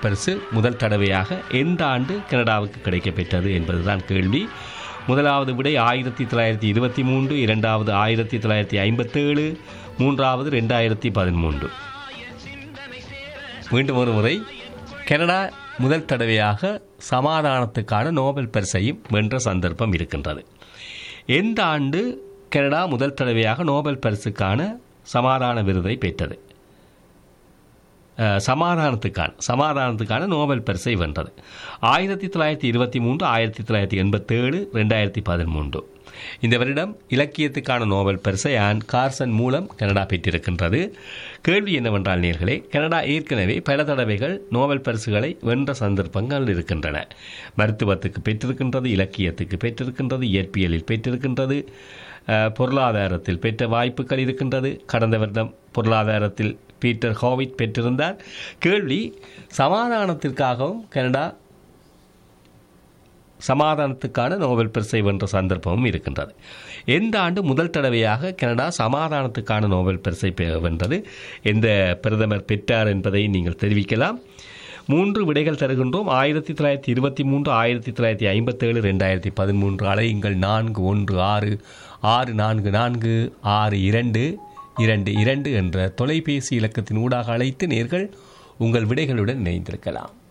பரிசு முதல் தடவையாக எந்த ஆண்டு கனடாவுக்கு கிடைக்கப்பெற்றது என்பதுதான் கேள்வி முதலாவது விடை ஆயிரத்தி தொள்ளாயிரத்தி இருபத்தி மூன்று இரண்டாவது ஆயிரத்தி தொள்ளாயிரத்தி ஐம்பத்தேழு மூன்றாவது ரெண்டாயிரத்தி பதிமூன்று மீண்டும் ஒரு முறை கனடா முதல் தடவையாக சமாதானத்துக்கான நோபல் பரிசையும் வென்ற சந்தர்ப்பம் இருக்கின்றது எந்த ஆண்டு கனடா முதல் தடவையாக நோபல் பரிசுக்கான சமாதான விருதை பெற்றது அஹ், சமாதானத்துக்கான சமாதானத்துக்கான நோபல் பரிசை வென்றது ஆயிரத்தி தொள்ளாயிரத்தி இருபத்தி மூன்று ஆயிரத்தி தொள்ளாயிரத்தி எண்பத்தேழு ரெண்டாயிரத்தி பதிமூன்று இந்த வருடம் இலக்கியத்துக்கான நோபல் பரிசை ஆன் கார்சன் மூலம் கனடா பெற்றிருக்கின்றது கேள்வி என்னவென்றால் நேர்களே கனடா ஏற்கனவே பல தடவைகள் நோபல் பரிசுகளை வென்ற சந்தர்ப்பங்கள் இருக்கின்றன மருத்துவத்துக்கு பெற்றிருக்கின்றது இலக்கியத்துக்கு பெற்றிருக்கின்றது இயற்பியலில் பெற்றிருக்கின்றது அஹ், பொருளாதாரத்தில் பெற்ற வாய்ப்புகள் இருக்கின்றது கடந்த வருடம் பொருளாதாரத்தில் பீட்டர் ஹோவிட் பெற்றிருந்தார் கேள்வி சமாதானத்திற்காகவும் கனடா சமாதானத்துக்கான நோபல் பரிசை வென்ற சந்தர்ப்பமும் இருக்கின்றது எந்த ஆண்டு முதல் தடவையாக கனடா சமாதானத்துக்கான நோபல் பரிசை பெ- வென்றது எந்த பிரதமர் பெற்றார் என்பதை நீங்கள் தெரிவிக்கலாம் மூன்று விடைகள் தருகின்றோம் ஆயிரத்தி தொள்ளாயிரத்தி இருபத்தி மூன்று ஆயிரத்தி தொள்ளாயிரத்தி ஐம்பத்தேழு ரெண்டாயிரத்தி பதிமூன்று அலையுங்கள் நான்கு ஒன்று ஆறு ஆறு நான்கு நான்கு ஆறு இரண்டு இரண்டு இரண்டு என்ற தொலைபேசி இலக்கத்தின் ஊடாக அழைத்து நேர்கள் உங்கள் விடைகளுடன் இணைந்திருக்கலாம்